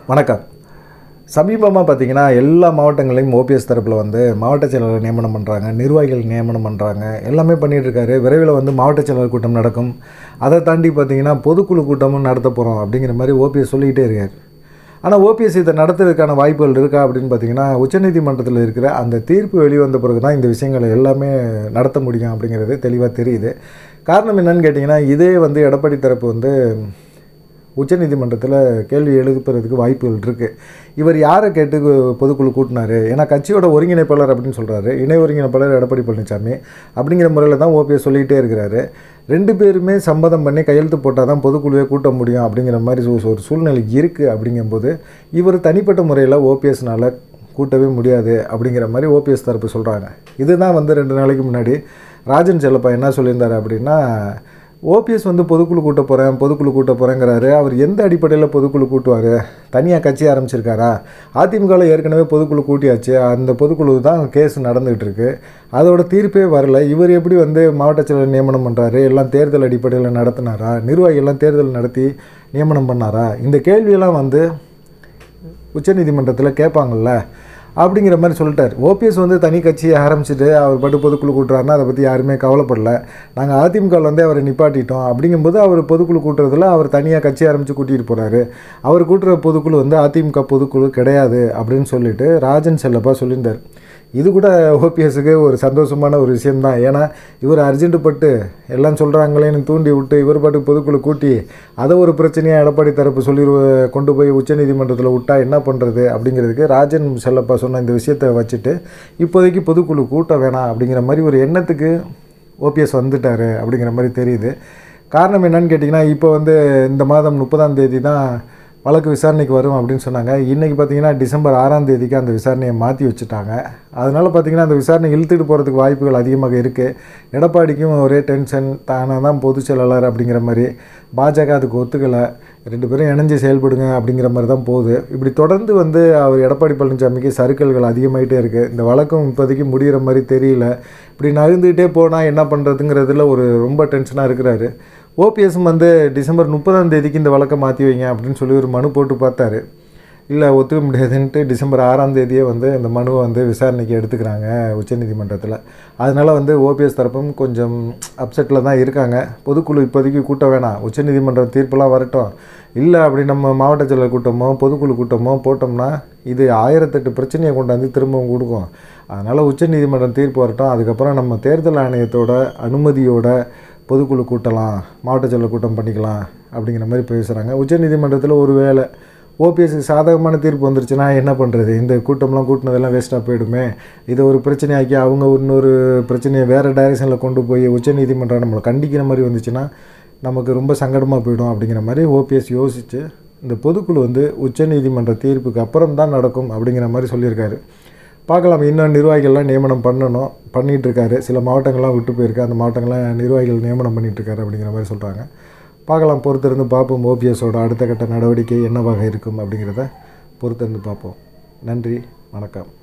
வணக்கம் சமீபமாக பார்த்தீங்கன்னா எல்லா மாவட்டங்களையும் ஓபிஎஸ் தரப்பில் வந்து மாவட்ட செயலாளர் நியமனம் பண்ணுறாங்க நிர்வாகிகள் நியமனம் பண்ணுறாங்க எல்லாமே பண்ணிட்டு இருக்காரு விரைவில் வந்து மாவட்ட செயலாளர் கூட்டம் நடக்கும் அதை தாண்டி பார்த்தீங்கன்னா பொதுக்குழு கூட்டமும் நடத்த போகிறோம் அப்படிங்கிற மாதிரி ஓபிஎஸ் சொல்லிக்கிட்டே இருக்கார் ஆனால் ஓபிஎஸ் இதை நடத்துறதுக்கான வாய்ப்புகள் இருக்கா அப்படின்னு பார்த்தீங்கன்னா உச்சநீதிமன்றத்தில் இருக்கிற அந்த தீர்ப்பு வெளிவந்த பிறகு தான் இந்த விஷயங்களை எல்லாமே நடத்த முடியும் அப்படிங்கிறது தெளிவாக தெரியுது காரணம் என்னன்னு கேட்டிங்கன்னா இதே வந்து எடப்பாடி தரப்பு வந்து உச்சநீதிமன்றத்தில் கேள்வி எழுப்புறதுக்கு வாய்ப்புகள் இருக்குது இவர் யாரை கேட்டு பொதுக்குழு கூட்டினாரு ஏன்னா கட்சியோட ஒருங்கிணைப்பாளர் அப்படின்னு சொல்கிறாரு இணை ஒருங்கிணைப்பாளர் எடப்பாடி பழனிசாமி அப்படிங்கிற முறையில் தான் ஓபிஎஸ் சொல்லிக்கிட்டே இருக்கிறாரு ரெண்டு பேருமே சம்மதம் பண்ணி கையெழுத்து போட்டால் தான் பொதுக்குழுவே கூட்ட முடியும் அப்படிங்கிற மாதிரி சூ- ஒரு சூழ்நிலை இருக்குது அப்படிங்கும்போது இவர் தனிப்பட்ட முறையில் ஓபிஎஸ்னால் கூட்டவே முடியாது அப்படிங்கிற மாதிரி ஓபிஎஸ் தரப்பு சொல்கிறாங்க இதுதான் வந்து ரெண்டு நாளைக்கு முன்னாடி ராஜன் செல்லப்பா என்ன சொல்லியிருந்தாரு அப்படின்னா ஓபிஎஸ் வந்து பொதுக்குழு கூட்ட போகிறேன் பொதுக்குழு கூட்ட போகிறேங்கிறாரு அவர் எந்த அடிப்படையில் பொதுக்குழு கூட்டுவார் தனியாக கட்சி ஆரம்பிச்சிருக்காரா அதிமுகவில் ஏற்கனவே பொதுக்குழு கூட்டியாச்சு அந்த பொதுக்குழு தான் கேஸ் நடந்துகிட்டு இருக்கு அதோட தீர்ப்பே வரல இவர் எப்படி வந்து மாவட்ட செயலர் நியமனம் பண்ணுறாரு எல்லாம் தேர்தல் அடிப்படையில் நடத்தினாரா நிர்வாகிகள்லாம் தேர்தல் நடத்தி நியமனம் பண்ணாரா இந்த கேள்வியெல்லாம் வந்து உச்சநீதிமன்றத்தில் கேட்பாங்கல்ல அப்படிங்கிற மாதிரி சொல்லிட்டார் ஓபிஎஸ் வந்து தனி கட்சியை ஆரம்பிச்சிட்டு அவர் பட்டு பொதுக்குழு கூட்டுறாருன்னா அதை பற்றி யாருமே கவலைப்படல நாங்கள் அதிமுகவில் வந்து அவரை நிப்பாட்டிட்டோம் அப்படிங்கும்போது அவர் பொதுக்குழு கூட்டுறதுல அவர் தனியாக கட்சி ஆரம்பித்து கூட்டிகிட்டு போகிறாரு அவர் கூட்டுற பொதுக்குழு வந்து அதிமுக பொதுக்குழு கிடையாது அப்படின்னு சொல்லிட்டு ராஜன் செல்லப்பா சொல்லியிருந்தார் இது கூட ஓபிஎஸ்க்கு ஒரு சந்தோஷமான ஒரு விஷயம்தான் ஏன்னா இவர் அர்ஜென்ட் பட்டு எல்லாம் சொல்கிறாங்களேன்னு தூண்டி விட்டு இவர் பாட்டுக்கு பொதுக்குழு கூட்டி அதை ஒரு பிரச்சனையாக எடப்பாடி தரப்பு சொல்லி கொண்டு போய் உச்சநீதிமன்றத்தில் விட்டா என்ன பண்ணுறது அப்படிங்கிறதுக்கு ராஜன் செல்லப்பா சொன்ன இந்த விஷயத்தை வச்சுட்டு இப்போதைக்கு பொதுக்குழு கூட்ட வேணாம் அப்படிங்கிற மாதிரி ஒரு எண்ணத்துக்கு ஓபிஎஸ் வந்துட்டார் அப்படிங்கிற மாதிரி தெரியுது காரணம் என்னன்னு கேட்டிங்கன்னா இப்போ வந்து இந்த மாதம் முப்பதாம் தேதி தான் வழக்கு விசாரணைக்கு வரும் அப்படின்னு சொன்னாங்க இன்றைக்கி பார்த்தீங்கன்னா டிசம்பர் ஆறாம் தேதிக்கு அந்த விசாரணையை மாற்றி வச்சுட்டாங்க அதனால் பார்த்தீங்கன்னா அந்த விசாரணை இழுத்துட்டு போகிறதுக்கு வாய்ப்புகள் அதிகமாக இருக்குது எடப்பாடிக்கும் ஒரே டென்ஷன் தானே தான் பொதுச் செயலாளர் அப்படிங்கிற மாதிரி பாஜக அதுக்கு ஒத்துக்கலை ரெண்டு பேரும் இணைஞ்சு செயல்படுங்க அப்படிங்கிற மாதிரி தான் போகுது இப்படி தொடர்ந்து வந்து அவர் எடப்பாடி பழனிசாமிக்கு சறுக்கல்கள் அதிகமாகிட்டே இருக்குது இந்த வழக்கம் இப்போதைக்கு முடிகிற மாதிரி தெரியல இப்படி நகர்ந்துக்கிட்டே போனால் என்ன பண்ணுறதுங்கிறதுல ஒரு ரொம்ப டென்ஷனாக இருக்கிறாரு ஓபிஎஸும் வந்து டிசம்பர் முப்பதாம் தேதிக்கு இந்த வழக்கை மாற்றி வைங்க அப்படின்னு சொல்லி ஒரு மனு போட்டு பார்த்தாரு இல்லை ஒத்துக்க முடியாதுன்ட்டு டிசம்பர் ஆறாம் தேதியே வந்து இந்த மனுவை வந்து விசாரணைக்கு எடுத்துக்கிறாங்க உச்சநீதிமன்றத்தில் அதனால் வந்து ஓபிஎஸ் தரப்பும் கொஞ்சம் அப்செட்டில் தான் இருக்காங்க பொதுக்குழு இப்போதைக்கு கூட்ட வேணாம் உச்சநீதிமன்ற தீர்ப்பெல்லாம் வரட்டும் இல்லை அப்படி நம்ம மாவட்ட செயலர் கூட்டமோ பொதுக்குழு கூட்டமோ போட்டோம்னா இது ஆயிரத்தெட்டு பிரச்சனையை கொண்டாந்து திரும்பவும் கொடுக்கும் அதனால் உச்சநீதிமன்றம் தீர்ப்பு வரட்டும் அதுக்கப்புறம் நம்ம தேர்தல் ஆணையத்தோட அனுமதியோட பொதுக்குழு கூட்டலாம் மாவட்ட செயலர் கூட்டம் பண்ணிக்கலாம் அப்படிங்கிற மாதிரி பேசுகிறாங்க உச்சநீதிமன்றத்தில் ஒரு வேளை ஓபிஎஸ் சாதகமான தீர்ப்பு வந்துருச்சுன்னா என்ன பண்ணுறது இந்த கூட்டம்லாம் கூட்டினதெல்லாம் வேஸ்ட்டாக போயிடுமே இதை ஒரு பிரச்சனையாக்கி அவங்க இன்னொரு பிரச்சனையை வேறு டைரெக்ஷனில் கொண்டு போய் உச்சநீதிமன்றம் நம்மளை கண்டிக்கிற மாதிரி வந்துச்சுன்னா நமக்கு ரொம்ப சங்கடமாக போயிடும் அப்படிங்கிற மாதிரி ஓபிஎஸ் யோசித்து இந்த பொதுக்குழு வந்து உச்சநீதிமன்ற தீர்ப்புக்கு அப்புறம் தான் நடக்கும் அப்படிங்கிற மாதிரி சொல்லியிருக்காரு பார்க்கலாம் இன்னும் நிர்வாகிகள்லாம் நியமனம் பண்ணணும் பண்ணிகிட்டு இருக்காரு சில மாவட்டங்கள்லாம் விட்டு போயிருக்கு அந்த மாவட்டங்கள்லாம் நிர்வாகிகள் நியமனம் பண்ணிட்டு இருக்காரு அப்படிங்கிற மாதிரி சொல்கிறாங்க பார்க்கலாம் பொறுத்திருந்து பார்ப்போம் ஓபிஎஸோட அடுத்த கட்ட நடவடிக்கை என்னவாக இருக்கும் அப்படிங்கிறத பொறுத்திருந்து பார்ப்போம் நன்றி வணக்கம்